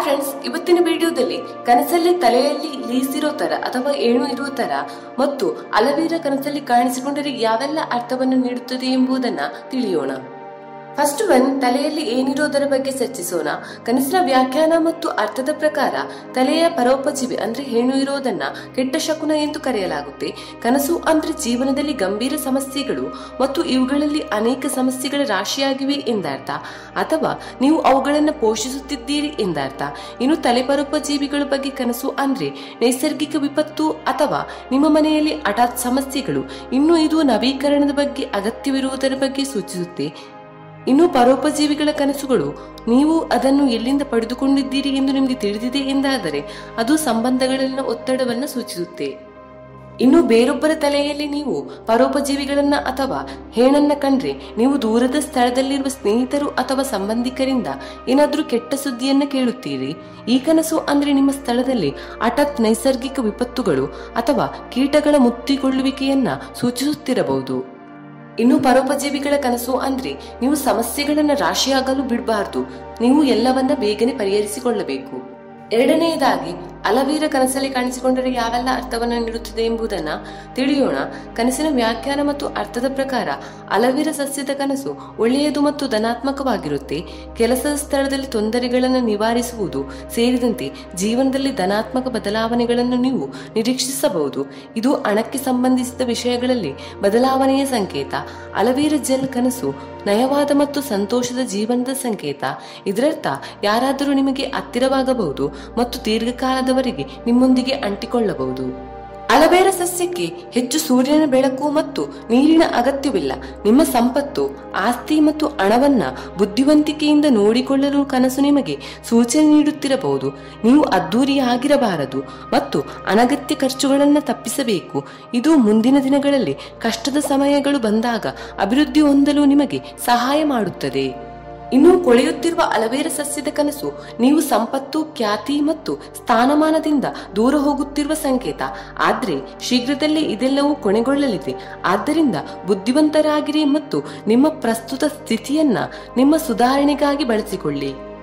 friends ಇವತ್ತಿನ ವಿಡಿಯೋದಲ್ಲಿ ಕನಸಲ್ಲಿ ತಲೆಯಲ್ಲಿ ಲೀಸಿರೋ ತರ ಅಥವಾ ಏಣು ಇರುವ ತರ ಮತ್ತು ಅಲವೀರ ಕನಸಲ್ಲಿ ಕಾಣಿಸಿಕೊಂಡರೆ ಯಾವೆಲ್ಲ ಅರ್ಥವನ್ನು ನೀಡುತ್ತದೆ ಎಂಬುದನ್ನ ತಿಳಿಯೋಣ ಫಸ್ಟ್ ಒನ್ ತಲೆಯಲ್ಲಿ ಏನಿರೋದರ ಬಗ್ಗೆ ಚರ್ಚಿಸೋಣ ಕನಸಿನ ವ್ಯಾಖ್ಯಾನ ಮತ್ತು ಅರ್ಥದ ಪ್ರಕಾರ ತಲೆಯ ಪರೋಪಜೀವಿ ಅಂದ್ರೆ ಹೆಣ್ಣು ಇರೋದನ್ನ ಕೆಟ್ಟ ಶಕುನ ಎಂದು ಕರೆಯಲಾಗುತ್ತೆ ಕನಸು ಅಂದ್ರೆ ಜೀವನದಲ್ಲಿ ಗಂಭೀರ ಸಮಸ್ಯೆಗಳು ಮತ್ತು ಇವುಗಳಲ್ಲಿ ಅನೇಕ ಸಮಸ್ಯೆಗಳ ರಾಶಿಯಾಗಿವೆ ಎಂದರ್ಥ ಅಥವಾ ನೀವು ಅವುಗಳನ್ನು ಪೋಷಿಸುತ್ತಿದ್ದೀರಿ ಎಂದರ್ಥ ಇನ್ನು ತಲೆ ಪರೋಪಜೀವಿಗಳ ಬಗ್ಗೆ ಕನಸು ಅಂದ್ರೆ ನೈಸರ್ಗಿಕ ವಿಪತ್ತು ಅಥವಾ ನಿಮ್ಮ ಮನೆಯಲ್ಲಿ ಹಠಾತ್ ಸಮಸ್ಯೆಗಳು ಇನ್ನು ಇದು ನವೀಕರಣದ ಬಗ್ಗೆ ಅಗತ್ಯವಿರುವುದರ ಬಗ್ಗೆ ಸೂಚಿಸುತ್ತೆ ಇನ್ನು ಪರೋಪಜೀವಿಗಳ ಕನಸುಗಳು ನೀವು ಅದನ್ನು ಎಲ್ಲಿಂದ ಪಡೆದುಕೊಂಡಿದ್ದೀರಿ ಎಂದು ನಿಮಗೆ ತಿಳಿದಿದೆ ಎಂದಾದರೆ ಅದು ಸಂಬಂಧಗಳಲ್ಲಿನ ಒತ್ತಡವನ್ನು ಸೂಚಿಸುತ್ತೆ ಇನ್ನು ಬೇರೊಬ್ಬರ ತಲೆಯಲ್ಲಿ ನೀವು ಪರೋಪಜೀವಿಗಳನ್ನ ಅಥವಾ ಹೇಣನ್ನ ಕಂಡ್ರೆ ನೀವು ದೂರದ ಸ್ಥಳದಲ್ಲಿರುವ ಸ್ನೇಹಿತರು ಅಥವಾ ಸಂಬಂಧಿಕರಿಂದ ಏನಾದ್ರೂ ಕೆಟ್ಟ ಸುದ್ದಿಯನ್ನ ಕೇಳುತ್ತೀರಿ ಈ ಕನಸು ಅಂದ್ರೆ ನಿಮ್ಮ ಸ್ಥಳದಲ್ಲಿ ಹಠಾತ್ ನೈಸರ್ಗಿಕ ವಿಪತ್ತುಗಳು ಅಥವಾ ಕೀಟಗಳ ಮುತ್ತಿಕೊಳ್ಳುವಿಕೆಯನ್ನ ಸೂಚಿಸುತ್ತಿರಬಹುದು ಇನ್ನು ಪರೋಪಜೀವಿಗಳ ಕನಸು ಅಂದ್ರೆ ನೀವು ಸಮಸ್ಯೆಗಳನ್ನ ರಾಶಿಯಾಗಲು ಬಿಡಬಾರ್ದು ನೀವು ಎಲ್ಲವನ್ನ ಬೇಗನೆ ಪರಿಹರಿಸಿಕೊಳ್ಳಬೇಕು ಎರಡನೆಯದಾಗಿ ಅಲವೀರ ಕನಸಲ್ಲಿ ಕಾಣಿಸಿಕೊಂಡರೆ ಯಾವೆಲ್ಲ ಅರ್ಥವನ್ನು ನೀಡುತ್ತದೆ ಎಂಬುದನ್ನ ತಿಳಿಯೋಣ ಕನಸಿನ ವ್ಯಾಖ್ಯಾನ ಮತ್ತು ಅರ್ಥದ ಪ್ರಕಾರ ಅಲವೀರ ಸಸ್ಯದ ಕನಸು ಒಳ್ಳೆಯದು ಮತ್ತು ಧನಾತ್ಮಕವಾಗಿರುತ್ತೆ ಕೆಲಸದ ಸ್ಥಳದಲ್ಲಿ ತೊಂದರೆಗಳನ್ನು ನಿವಾರಿಸುವುದು ಸೇರಿದಂತೆ ಜೀವನದಲ್ಲಿ ಧನಾತ್ಮಕ ಬದಲಾವಣೆಗಳನ್ನು ನೀವು ನಿರೀಕ್ಷಿಸಬಹುದು ಇದು ಹಣಕ್ಕೆ ಸಂಬಂಧಿಸಿದ ವಿಷಯಗಳಲ್ಲಿ ಬದಲಾವಣೆಯ ಸಂಕೇತ ಅಲವೀರ ಜೆಲ್ ಕನಸು ನಯವಾದ ಮತ್ತು ಸಂತೋಷದ ಜೀವನದ ಸಂಕೇತ ಇದರರ್ಥ ಯಾರಾದರೂ ನಿಮಗೆ ಹತ್ತಿರವಾಗಬಹುದು ಮತ್ತು ದೀರ್ಘಕಾಲದವರೆಗೆ ನಿಮ್ಮೊಂದಿಗೆ ಅಂಟಿಕೊಳ್ಳಬಹುದು ಅಲವೇರ ಸಸ್ಯಕ್ಕೆ ಹೆಚ್ಚು ಸೂರ್ಯನ ಬೆಳಕು ಮತ್ತು ನೀರಿನ ಅಗತ್ಯವಿಲ್ಲ ನಿಮ್ಮ ಸಂಪತ್ತು ಆಸ್ತಿ ಮತ್ತು ಹಣವನ್ನ ಬುದ್ಧಿವಂತಿಕೆಯಿಂದ ನೋಡಿಕೊಳ್ಳಲು ಕನಸು ನಿಮಗೆ ಸೂಚನೆ ನೀಡುತ್ತಿರಬಹುದು ನೀವು ಅದ್ದೂರಿಯಾಗಿರಬಾರದು ಮತ್ತು ಅನಗತ್ಯ ಖರ್ಚುಗಳನ್ನು ತಪ್ಪಿಸಬೇಕು ಇದು ಮುಂದಿನ ದಿನಗಳಲ್ಲಿ ಕಷ್ಟದ ಸಮಯಗಳು ಬಂದಾಗ ಅಭಿವೃದ್ಧಿ ಹೊಂದಲು ನಿಮಗೆ ಸಹಾಯ ಮಾಡುತ್ತದೆ ಇನ್ನು ಕೊಳೆಯುತ್ತಿರುವ ಅಲವೇರ ಸಸ್ಯದ ಕನಸು ನೀವು ಸಂಪತ್ತು ಖ್ಯಾತಿ ಮತ್ತು ಸ್ಥಾನಮಾನದಿಂದ ದೂರ ಹೋಗುತ್ತಿರುವ ಸಂಕೇತ ಆದ್ರೆ ಶೀಘ್ರದಲ್ಲೇ ಇದೆಲ್ಲವೂ ಕೊನೆಗೊಳ್ಳಲಿದೆ ಆದ್ದರಿಂದ ಬುದ್ಧಿವಂತರಾಗಿರಿ ಮತ್ತು ನಿಮ್ಮ ಪ್ರಸ್ತುತ ಸ್ಥಿತಿಯನ್ನ ನಿಮ್ಮ ಸುಧಾರಣೆಗಾಗಿ ಬಳಸಿಕೊಳ್ಳಿ